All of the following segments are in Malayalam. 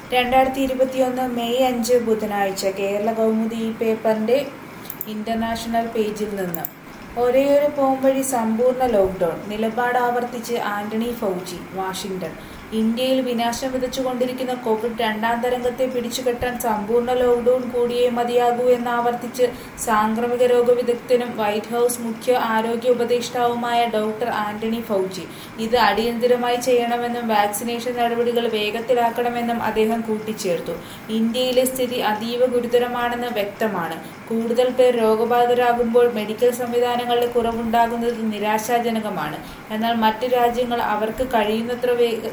രണ്ടായിരത്തി ഇരുപത്തിയൊന്ന് മെയ് അഞ്ച് ബുധനാഴ്ച കേരള കൗമുദി ഈ പേപ്പറിന്റെ ഇന്റർനാഷണൽ പേജിൽ നിന്ന് ഒരേയൊരു പോംവഴി സമ്പൂർണ്ണ ലോക്ക്ഡൌൺ നിലപാട് ആവർത്തിച്ച് ആന്റണി ഫൗജി വാഷിംഗ്ടൺ ഇന്ത്യയിൽ വിനാശം വിതച്ചുകൊണ്ടിരിക്കുന്ന കോവിഡ് രണ്ടാം തരംഗത്തെ പിടിച്ചുകെട്ടാൻ സമ്പൂർണ്ണ ലോക്ക്ഡൌൺ കൂടിയേ മതിയാകൂ എന്നാവർത്തിച്ച് സാംക്രമിക രോഗ വിദഗ്ധനും വൈറ്റ് ഹൌസ് മുഖ്യ ആരോഗ്യ ഉപദേഷ്ടാവുമായ ഡോക്ടർ ആന്റണി ഫൗജി ഇത് അടിയന്തരമായി ചെയ്യണമെന്നും വാക്സിനേഷൻ നടപടികൾ വേഗത്തിലാക്കണമെന്നും അദ്ദേഹം കൂട്ടിച്ചേർത്തു ഇന്ത്യയിലെ സ്ഥിതി അതീവ ഗുരുതരമാണെന്ന് വ്യക്തമാണ് കൂടുതൽ പേർ രോഗബാധിതരാകുമ്പോൾ മെഡിക്കൽ സംവിധാനങ്ങളുടെ കുറവുണ്ടാകുന്നത് നിരാശാജനകമാണ് എന്നാൽ മറ്റു രാജ്യങ്ങൾ അവർക്ക് കഴിയുന്നത്ര വേഗ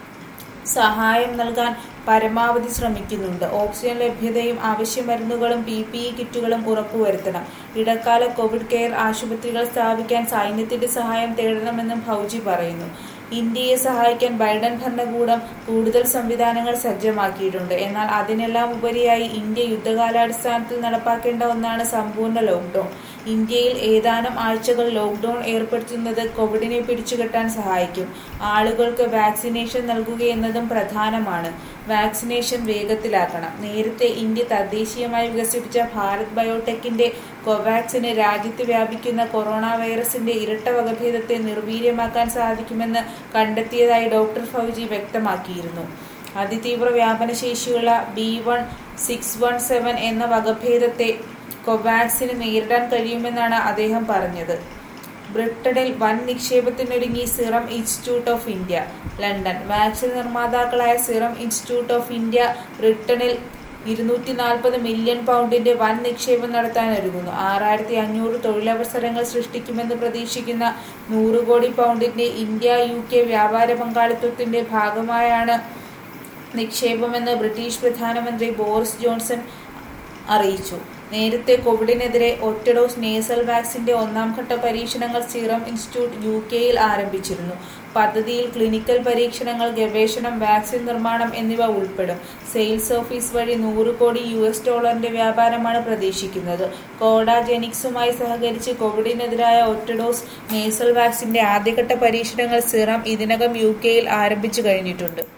സഹായം നൽകാൻ പരമാവധി ശ്രമിക്കുന്നുണ്ട് ഓക്സിജൻ ലഭ്യതയും ആവശ്യ മരുന്നുകളും പി പി ഇ കിറ്റുകളും ഉറപ്പുവരുത്തണം ഇടക്കാല കോവിഡ് കെയർ ആശുപത്രികൾ സ്ഥാപിക്കാൻ സൈന്യത്തിന്റെ സഹായം തേടണമെന്നും ഫൗജി പറയുന്നു ഇന്ത്യയെ സഹായിക്കാൻ ബൈഡൻ ഭരണകൂടം കൂടുതൽ സംവിധാനങ്ങൾ സജ്ജമാക്കിയിട്ടുണ്ട് എന്നാൽ അതിനെല്ലാം ഉപരിയായി ഇന്ത്യ യുദ്ധകാലാടിസ്ഥാനത്തിൽ നടപ്പാക്കേണ്ട ഒന്നാണ് സമ്പൂർണ്ണ ലോക്ക്ഡൌൺ ഇന്ത്യയിൽ ഏതാനും ആഴ്ചകൾ ലോക്ക്ഡൌൺ ഏർപ്പെടുത്തുന്നത് കോവിഡിനെ പിടിച്ചുകെട്ടാൻ സഹായിക്കും ആളുകൾക്ക് വാക്സിനേഷൻ നൽകുകയെന്നതും പ്രധാനമാണ് വാക്സിനേഷൻ വേഗത്തിലാക്കണം നേരത്തെ ഇന്ത്യ തദ്ദേശീയമായി വികസിപ്പിച്ച ഭാരത് ബയോടെക്കിന്റെ കോവാക്സിന് രാജ്യത്ത് വ്യാപിക്കുന്ന കൊറോണ വൈറസിന്റെ ഇരട്ട വകഭേദത്തെ നിർവീര്യമാക്കാൻ സാധിക്കുമെന്ന് കണ്ടെത്തിയതായി ഡോക്ടർ ഫൗജി വ്യക്തമാക്കിയിരുന്നു അതിതീവ്ര വ്യാപനശേഷിയുള്ള B one six one seven എന്ന വകഭേദത്തെ കൊവാക്സിന് നേരിടാൻ കഴിയുമെന്നാണ് അദ്ദേഹം പറഞ്ഞത് ബ്രിട്ടനിൽ വൻ നിക്ഷേപത്തിനൊരുങ്ങി Serum Institute of India London vaccine നിർമ്മാതാക്കളായ സിറം ഇൻസ്റ്റിറ്റ്യൂട്ട് ഓഫ് ഇന്ത്യ ബ്രിട്ടനിൽ ഇരുന്നൂറ്റി നാൽപ്പത് മില്യൺ പൗണ്ടിന്റെ വൻ നിക്ഷേപം നടത്താൻ ഒരുങ്ങുന്നു ആറായിരത്തി അഞ്ഞൂറ് തൊഴിലവസരങ്ങൾ സൃഷ്ടിക്കുമെന്ന് പ്രതീക്ഷിക്കുന്ന നൂറ് കോടി പൗണ്ടിന്റെ ഇന്ത്യ യു കെ വ്യാപാര പങ്കാളിത്തത്തിന്റെ ഭാഗമായാണ് നിക്ഷേപമെന്ന് ബ്രിട്ടീഷ് പ്രധാനമന്ത്രി ബോറിസ് ജോൺസൺ അറിയിച്ചു നേരത്തെ കോവിഡിനെതിരെ ഒറ്റ ഡോസ് നേസൽ വാക്സിന്റെ ഒന്നാം ഘട്ട പരീക്ഷണങ്ങൾ സീറം ഇൻസ്റ്റിറ്റ്യൂട്ട് യു കെയിൽ ആരംഭിച്ചിരുന്നു പദ്ധതിയിൽ ക്ലിനിക്കൽ പരീക്ഷണങ്ങൾ ഗവേഷണം വാക്സിൻ നിർമ്മാണം എന്നിവ ഉൾപ്പെടും സെയിൽസ് ഓഫീസ് വഴി നൂറ് കോടി യു എസ് ഡോളറിന്റെ വ്യാപാരമാണ് പ്രതീക്ഷിക്കുന്നത് കോഡാജെനിക്സുമായി സഹകരിച്ച് കോവിഡിനെതിരായ ഒറ്റ ഡോസ് നേസൽ വാക്സിന്റെ ആദ്യഘട്ട പരീക്ഷണങ്ങൾ സിറം ഇതിനകം യു കെയിൽ ആരംഭിച്ചു കഴിഞ്ഞിട്ടുണ്ട്